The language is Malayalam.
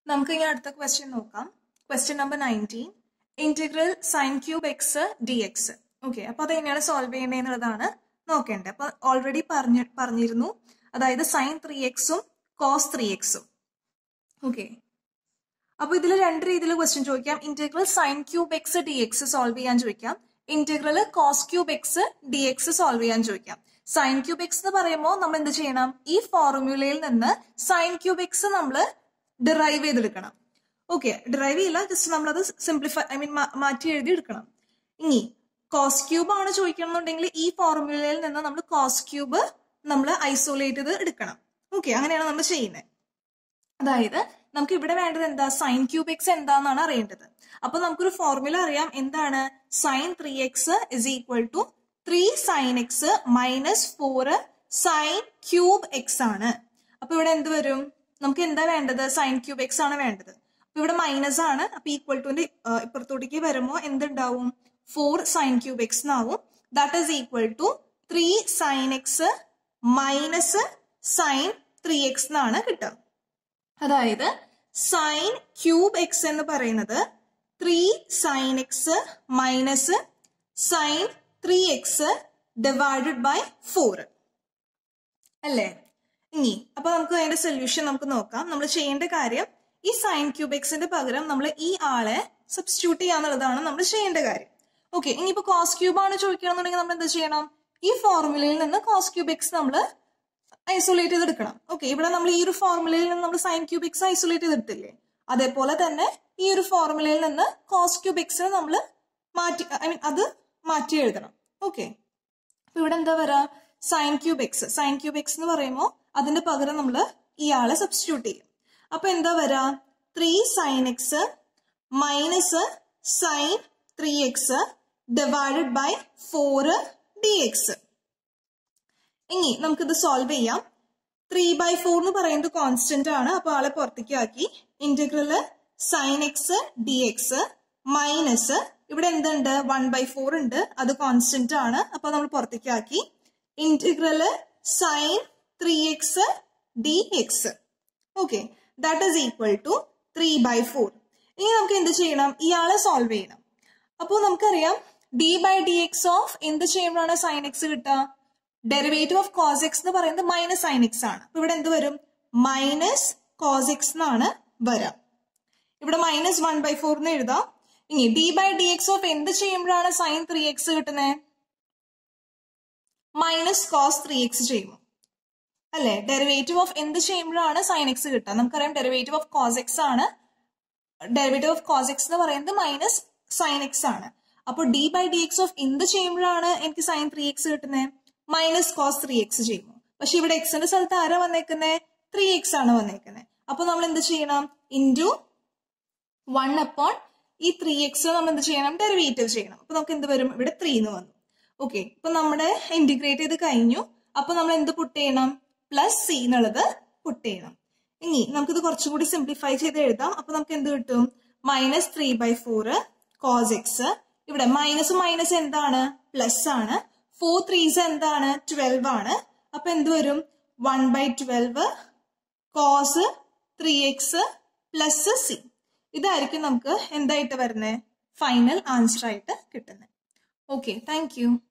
നമുക്ക് ഇനി അടുത്ത ക്വസ്റ്റ്യൻ നോക്കാം question number nineteen integral sine cube x d x okay അപ്പൊ അത് എങ്ങനെയാണ് സോൾവ് ചെയ്യേണ്ടത് എന്നുള്ളതാണ് നോക്കേണ്ടത് അപ്പൊ ഓൾറെഡി പറഞ്ഞ പറഞ്ഞിരുന്നു അതായത് സൈൻ ത്രീ എക്സും കോസ് ത്രീ എക്സും ഓക്കെ അപ്പൊ ഇതിൽ രണ്ട് രീതിയിൽ ക്വസ്റ്റ്യൻ ചോദിക്കാം integral sine cube x d x solve ചെയ്യാൻ ചോദിക്കാം integral cos cube x d x solve ചെയ്യാൻ ചോദിക്കാം സൈൻ ക്യൂബ് എക്സ് എന്ന് പറയുമ്പോൾ നമ്മൾ എന്ത് ചെയ്യണം ഈ ഫോർമുലയിൽ നിന്ന് സൈൻ ക്യൂബ് എക്സ് നമ്മൾ ഡിറൈവ് ചെയ്തെടുക്കണം ഓക്കെ ഡ്രൈവ് ചെയ്യില്ല ജസ്റ്റ് നമ്മളത് സിംപ്ലിഫൈ ഐ മീൻ മാറ്റി എഴുതി എടുക്കണം ഇനി കോസ് ക്യൂബ് ആണ് ചോദിക്കണമെന്നുണ്ടെങ്കിൽ ഈ ഫോർമുലയിൽ നിന്ന് നമ്മൾ കോസ് ക്യൂബ് നമ്മൾ ഐസോലേറ്റ് ചെയ്ത് എടുക്കണം ഓക്കെ അങ്ങനെയാണ് നമ്മൾ ചെയ്യുന്നത് അതായത് നമുക്ക് ഇവിടെ വേണ്ടത് എന്താ സൈൻ ക്യൂബ് എക്സ് എന്താണെന്നാണ് അറിയേണ്ടത് അപ്പൊ നമുക്കൊരു ഫോർമുല അറിയാം എന്താണ് sine three x is equal to three sine x minus four sine cube x ആണ് അപ്പൊ ഇവിടെ എന്ത് വരും നമുക്ക് എന്താ വേണ്ടത് സൈൻ ക്യൂബ് എക്സ് ആണ് വേണ്ടത് അപ്പൊ ഇവിടെ മൈനസ് ആണ് അപ്പൊ ഈക്വൽ ടുന്റെ ഇപ്പുറത്തോട്ടേക്ക് വരുമ്പോൾ എന്തുണ്ടാവും ഫോർ സൈൻ ക്യൂബ് എക്സ് എന്നാവും that is equal to three sine x minus sine three x എന്നാണ് കിട്ടുക അതായത് സൈൻ ക്യൂബ് എക്സ് എന്ന് പറയുന്നത് three sine x minus sine three x divided by four അല്ലേ ഇനി അപ്പൊ നമുക്ക് അതിന്റെ സൊല്യൂഷൻ നമുക്ക് നോക്കാം നമ്മൾ ചെയ്യേണ്ട കാര്യം ഈ സൈൻ ക്യൂബ് എക്സിന്റെ പകരം നമ്മൾ ഈ ആളെ സബ്സ്റ്റിറ്റ്യൂട്ട് ചെയ്യാന്നുള്ളതാണ് നമ്മൾ ചെയ്യേണ്ട കാര്യം ഓക്കെ ഇനിയിപ്പോ കോസ് ക്യൂബ് ആണ് ചോദിക്കണമെന്നുണ്ടെങ്കിൽ നമ്മൾ എന്ത് ചെയ്യണം ഈ ഫോർമുലയിൽ നിന്ന് കോസ് ക്യൂബ് എക്സ് നമ്മൾ ഐസൊലേറ്റ് ചെയ്തെടുക്കണം ഓക്കെ ഇവിടെ നമ്മൾ ഈ ഒരു ഫോർമുലയിൽ നിന്ന് നമ്മൾ സൈൻ ക്യൂബ് എക്സ് ഐസൊലേറ്റ് ചെയ്തെടുത്തില്ലേ അതേപോലെ തന്നെ ഈ ഒരു ഫോർമുലയിൽ നിന്ന് കോസ് ക്യൂബ് എക്സിനെ നമ്മൾ മാറ്റി ഐ മീൻ അത് മാറ്റി എഴുതണം ഓക്കെ അപ്പൊ ഇവിടെ എന്താ വരാ sine cube x sine cube x എന്ന് പറയുമ്പോൾ അതിന്റെ പകരം നമ്മൾ ഇയാളെ സബ്സ്റ്റിറ്റ്യൂട്ട് ചെയ്യും അപ്പൊ എന്താ വരാ three sine x minus sine three x divided by four d x ഇനി നമുക്കിത് സോൾവ് ചെയ്യാം ത്രീ ബൈ ഫോർ എന്ന് പറയുന്നത് കോൺസ്റ്റന്റ് ആണ് അപ്പൊ ആളെ പുറത്തേക്ക് ആക്കി integral sine x d x minus ഇവിടെ എന്തുണ്ട് വൺ ബൈ ഫോർ ഉണ്ട് അത് കോൺസ്റ്റന്റ് ആണ് അപ്പൊ നമ്മൾ പുറത്തേക്ക് ആക്കി integral sine three x d x okay that is equal to three by four ഇനി നമുക്ക് എന്ത് ചെയ്യണം ഇയാളെ സോൾവ് ചെയ്യണം അപ്പോൾ നമുക്കറിയാം d by d x of എന്ത് ചെയ്യുമ്പോഴാണ് സൈൻ എക്സ് കിട്ടുക ഡെറിവേറ്റീവ് ഓഫ് കോസ് എക്സ് എന്ന് പറയുന്നത് മൈനസ് സൈൻ എക്സ് ആണ് അപ്പൊ ഇവിടെ എന്ത് വരും മൈനസ് കോസ് എക്സ് എന്നാണ് വരാം ഇവിടെ മൈനസ് വൺ ബൈ ഫോർ എന്ന് എഴുതാം ഇനി d by d x of എന്ത് ചെയ്യുമ്പോഴാണ് സൈൻ ത്രീ എക്സ് കിട്ടുന്നത് മൈനസ് കോസ് ത്രീ എക്സ് ചെയ്യുമ്പോൾ അല്ലെ ഡെറിവേറ്റീവ് ഓഫ് എന്ത് ചെയ്യുമ്പോഴാണ് സൈൻ എക്സ് കിട്ടുക നമുക്കറിയാം ഡെറിവേറ്റീവ് ഓഫ് കോസ് എക്സ് ആണ് ഡെറിവേറ്റീവ് ഓഫ് കോസ് എക്സ് എന്ന് പറയുന്നത് മൈനസ് സൈൻ എക്സ് ആണ് അപ്പോൾ d by d x of എന്ത് ചെയ്യുമ്പോഴാണ് എനിക്ക് സൈൻ ത്രീ എക്സ് കിട്ടുന്നത് മൈനസ് കോസ് ത്രീ എക്സ് ചെയ്യുമ്പോൾ പക്ഷെ ഇവിടെ എക്സിന്റെ സ്ഥലത്ത് ആരാ വന്നേക്കുന്നത് ത്രീ എക്സ് ആണ് വന്നേക്കുന്നത് അപ്പൊ നമ്മൾ എന്ത് ചെയ്യണം ഇൻറ്റു വൺ അപ്പോൺ ഈ ത്രീ എക്സ് നമ്മൾ എന്ത് ചെയ്യണം ഡെറിവേറ്റീവ് ചെയ്യണം അപ്പൊ നമുക്ക് എന്ത് വരും ഇവിടെ ത്രീ എന്ന് വന്നു ഓക്കെ ഇപ്പൊ നമ്മുടെ ഇന്റിഗ്രേറ്റ് ചെയ്ത് കഴിഞ്ഞു അപ്പൊ നമ്മൾ എന്ത് പുട്ട് ചെയ്യണം പ്ലസ് സി എന്നുള്ളത് പുട്ട് ചെയ്യണം ഇനി നമുക്കിത് കുറച്ചും കൂടി സിംപ്ലിഫൈ ചെയ്ത് എഴുതാം അപ്പൊ നമുക്ക് എന്ത് കിട്ടും minus three by four cos x ഇവിടെ മൈനസ് മൈനസ് എന്താണ് പ്ലസ് ആണ് ഫോർ ത്രീസ് എന്താണ് ട്വൽവ് ആണ് അപ്പൊ എന്ത് വരും one by twelve cos three x plus C ഇതായിരിക്കും നമുക്ക് എന്തായിട്ട് വരുന്നത് ഫൈനൽ ആൻസർ ആയിട്ട് കിട്ടുന്നത് ഓക്കെ താങ്ക് യു